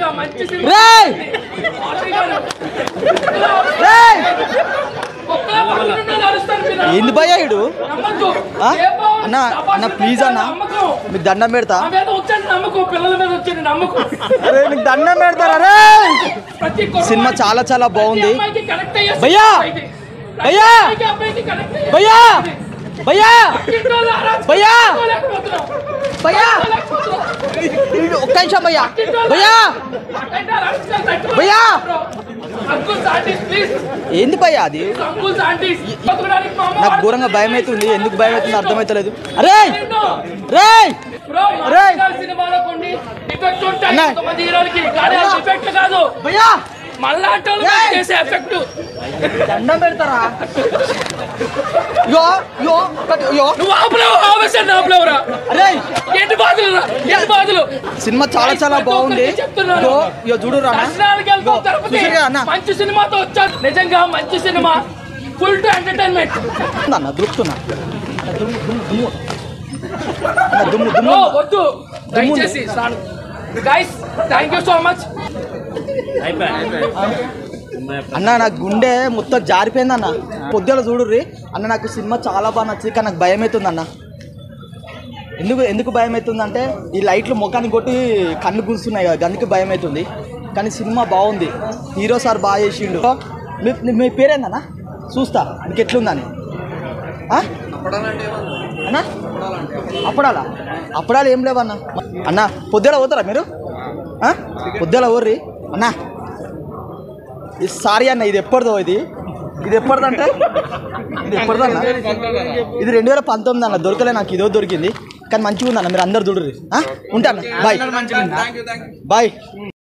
మంచి సినిమా రేయ్ ఆర్డీ గారు. రేయ్ ఒక్కలా పట్టుకుంటే నడుస్తారు మీరు. ఏంది భయ్యా ఇడు నమ్మద్దు. ఆ? ఏమో అన్న అన్న తపాసు ప్లీజ్ అన్న నమ్మకం. మీకు దండం పెడతా నా మీద వచ్చాను నమ్మకం పిల్లల మీద వచ్చాను నమ్మకం అరే మీకు దండం పెడతారా రే ప్రతి కుర్రవాడికి, సినిమా చాలా చాలా బాగుంది. ప్రతి అమ్మాయికి connect అయ్యే భయ్యా! సినిమా ఇది. ప్రతి భయ్యా! అమ్మాయికి, అబ్బాయికి connect అయ్యే భయ్యా సినిమా ఇది. భయ్యా పక్కింటోళ్ళు అరాచకం భయ్యా! తట్టుకోలేకపోతున్నాం. భయ్యా తట్టుకోలేకపోతున్నాం. ఇడు ఒక్క నిమిషం భయ్యా భయ్యా అటెండ్ అరాచకాలు తట్టుకోలేకపోతున్నాం. భయ్యా! అంకుల్స్ ఆంటీస్ ప్లీజ్ ఏంది భయ్యా అది అంకుల్స్ ఆంటీస్ బతకడానికి మా అమ్మ నాకు వాడు- ఘోరంగా భయం అవుతుంది ఎందుకు భయం అవుతుంది అర్థమవుతలేదు అరే నిన్ను. రేయ్ బ్రో, రేయ్! మాస్టర్ సినిమాలో కొన్ని డిఫెక్ట్ ఉంటాయి అన్నా. కొంతమంది హీరోలకి కానీ అది డిఫెక్ట్ కాదు భయ్యా మళ్ళాంటి వాళ్ళు రేయ్! చేసే ఎఫెక్ట్ దండం పెడతారా యో యో ఒకటి యో నువ్వు ఆపలేవు ఆవేశాన్ని ఆపలేవురా అరే ఏంటి బాధలు రా ఏంటి బాధలు సినిమా చాలా చాలా ప్రతి బాగుంది ఒక్కరికి చెప్తున్నాను. యో యో చూడు రా దర్శనానికి వెళ్తాం తిరుపతి అన్న మంచి సినిమాతో వచ్చాను నిజంగా మంచి సినిమా ఫుల్ టు ఎంటర్టైన్మెంట్ అన్న దొరుకుతున్నా దుమ్ము దుమ్ము దుమ్ము అన్న, దుమ్ము దుమ్ము బ్రో వద్దు దయచేసి guys thank you so much అన్న నా గుండె మొత్తం జారిపోయింది అన్న పొద్దున చూడుర్రి అన్న నాకు సినిమా చాలా బాగా నచ్చింది కానీ నాకు భయం అవుతుంది అన్న ఎందుకు ఎందుకు భయం అవుతుంది అంటే ఈ లైట్లు ముఖానికి కొట్టి కన్ను గుంస్తున్నాయి కదా అందుకే భయం అవుతుంది కానీ సినిమా బాగుంది హీరో సార్ బాగా చేసిండు మీ మీ పేరేందన్నా చూస్తా మీకు ఎట్లుందని ఆ? అన్నా అప్పడాలా అప్పడాలు ఏం లేవన్నా అన్న పొద్దుల పోతారా మీరు ఆ? పొద్దుల ఓర్రి అన్నా ఇది సారీ అన్న ఇది ఎప్పటిదో ఇది ఇది ఎప్పటిదంటే ఇది ఎప్పటిదన్న ఇది రెండు వేల పంతొమ్మిది అన్న దొరకలే నాకు ఇదో దొరికింది కానీ మంచిగా ఉందన్న మీరు అందరు చూడరు ఉంటాను బాయ్ బాయ్